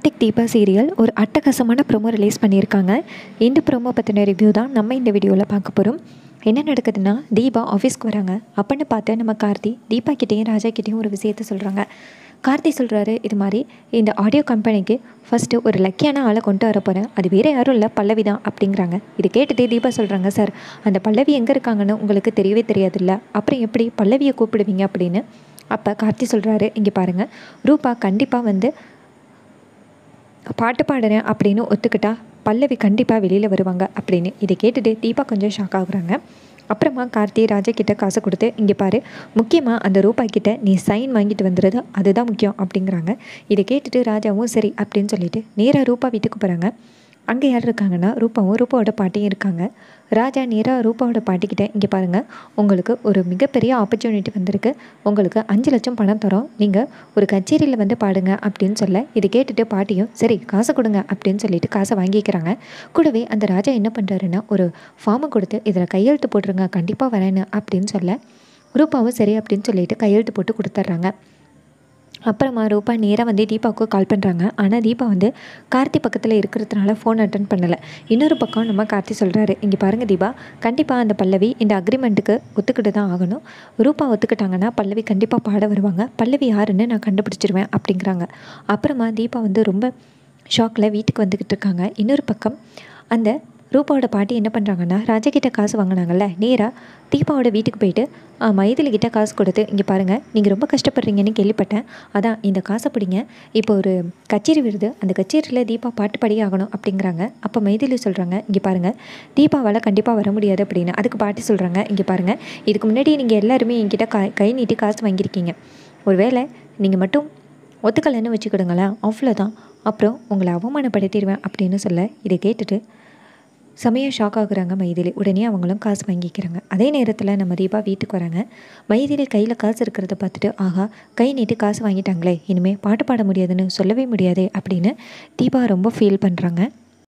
Karthik Deepa serial ஒரு அட்டகாசமான promo release பண்ணியிருக்காங்க இந்த ப்ரோமோ பற்றின ரிவ்யூ தான் நம்ம இந்த வீடியோவில் பார்க்க போகிறோம் என்ன நடக்குதுன்னா தீபா ஆஃபீஸ்க்கு வராங்க அப்பன்னு பார்த்து நம்ம கார்த்தி தீபா கிட்டேயும் ராஜா கிட்டேயும் ஒரு விஷயத்த சொல்கிறாங்க கார்த்தி சொல்கிறாரு இது மாதிரி இந்த ஆடியோ கம்பெனிக்கு ஃபஸ்ட்டு ஒரு லக்கியான ஆளை கொண்டு வர போகிறேன் அது வேறு யாரும் இல்லை பல்லவி தான் அப்படிங்கிறாங்க இது கேட்டுட்டு தீபா சொல்கிறாங்க சார் அந்த பல்லவி எங்கே இருக்காங்கன்னு உங்களுக்கு தெரியவே தெரியாதுல்ல அப்புறம் எப்படி பல்லவியை கூப்பிடுவீங்க அப்படின்னு அப்போ கார்த்தி சொல்கிறாரு இங்கே பாருங்கள் ரூபா கண்டிப்பாக வந்து பாட்டு பாடுறேன் அப்படின்னு ஒத்துக்கிட்டா பல்லவி கண்டிப்பாக வெளியில் வருவாங்க அப்படின்னு இதை கேட்டுட்டு தீபா கொஞ்சம் ஷாக் ஆகுறாங்க அப்புறமா கார்த்தி ராஜா கிட்ட காசை கொடுத்து இங்கே பாரு முக்கியமாக அந்த ரூபாய் கிட்ட நீ சைன் வாங்கிட்டு வந்துடுறது அதுதான் முக்கியம் அப்படிங்கிறாங்க இதை கேட்டுட்டு ராஜாவும் சரி அப்படின்னு சொல்லிட்டு நேராக ரூபா வீட்டுக்கு போகிறாங்க அங்கே யார் இருக்காங்கன்னா ரூபாவும் ரூபாவோட பாட்டியும் இருக்காங்க ராஜா நேராக ரூபாவோட பாட்டிக்கிட்ட இங்கே பாருங்கள் உங்களுக்கு ஒரு மிகப்பெரிய ஆப்பர்ச்சுனிட்டி வந்திருக்கு உங்களுக்கு அஞ்சு லட்சம் பணம் தரோம் நீங்கள் ஒரு கச்சேரியில் வந்து பாடுங்க அப்படின்னு சொல்ல இதை கேட்டுட்டு பாட்டியும் சரி காசை கொடுங்க அப்படின்னு சொல்லிட்டு காசை வாங்கிக்கிறாங்க கூடவே அந்த ராஜா என்ன பண்ணுறாருன்னா ஒரு ஃபார்மை கொடுத்து இதில் கையெழுத்து போட்டுருங்க கண்டிப்பாக வரேன்னு அப்படின்னு சொல்ல ரூபாவும் சரி அப்படின்னு சொல்லிட்டு கையெழுத்து போட்டு கொடுத்துட்றாங்க அப்புறமா ரூபா நேராக வந்து தீபாவுக்கு கால் பண்ணுறாங்க ஆனால் தீபா வந்து கார்த்தி பக்கத்தில் இருக்கிறதுனால ஃபோன் அட்டன் பண்ணலை இன்னொரு பக்கம் நம்ம கார்த்தி சொல்கிறாரு இங்கே பாருங்கள் தீபா கண்டிப்பாக அந்த பல்லவி இந்த அக்ரிமெண்ட்டுக்கு ஒத்துக்கிட்டு தான் ஆகணும் ரூபா ஒத்துக்கிட்டாங்கன்னா பல்லவி கண்டிப்பாக பாட வருவாங்க பல்லவி யாருன்னு நான் கண்டுபிடிச்சிருவேன் அப்படிங்கிறாங்க அப்புறமா தீபா வந்து ரொம்ப ஷாக்கில் வீட்டுக்கு வந்துக்கிட்டு இருக்காங்க இன்னொரு பக்கம் அந்த ரூபாவோட பாட்டி என்ன பண்ணுறாங்கன்னா ராஜா கிட்ட காசு வாங்கினாங்கல்ல நேராக தீபாவோட வீட்டுக்கு போயிட்டு மைதிலி கிட்ட காசு கொடுத்து இங்கே பாருங்கள் நீங்கள் ரொம்ப கஷ்டப்படுறீங்கன்னு கேள்விப்பட்டேன் அதான் இந்த காசை பிடிங்க இப்போ ஒரு கச்சேரி வருது அந்த கச்சேரியில் தீபா பாட்டு பாடியே ஆகணும் அப்படிங்கிறாங்க அப்போ மைதிலி சொல்கிறாங்க இங்கே பாருங்கள் தீபாவால் கண்டிப்பாக வர முடியாது அப்படின்னு அதுக்கு பாட்டி சொல்கிறாங்க இங்கே பாருங்கள் இதுக்கு முன்னாடி நீங்கள் எல்லாருமே என்கிட்ட கை கை நீட்டி காசு வாங்கியிருக்கீங்க ஒருவேளை நீங்கள் மட்டும் ஒத்துக்கலைன்னு வச்சுக்கிடுங்களேன் அவ்வளோதான் அப்புறம் உங்களை அவமானப்படுத்திடுவேன் அப்படின்னு சொல்ல இதை கேட்டுட்டு செமையாக ஷாக் ஆகுறாங்க மைதிலி உடனே அவங்களும் காசு வாங்கிக்கிறாங்க அதே நேரத்தில் நம்ம தீபா வீட்டுக்கு வராங்க மைதிலி கையில் காசு இருக்கிறத பார்த்துட்டு ஆஹா கை நீட்டி காசு வாங்கிட்டாங்களே இனிமேல் பாட்டு பாட முடியாதுன்னு சொல்லவே முடியாதே அப்படின்னு தீபா ரொம்ப ஃபீல் பண்ணுறாங்க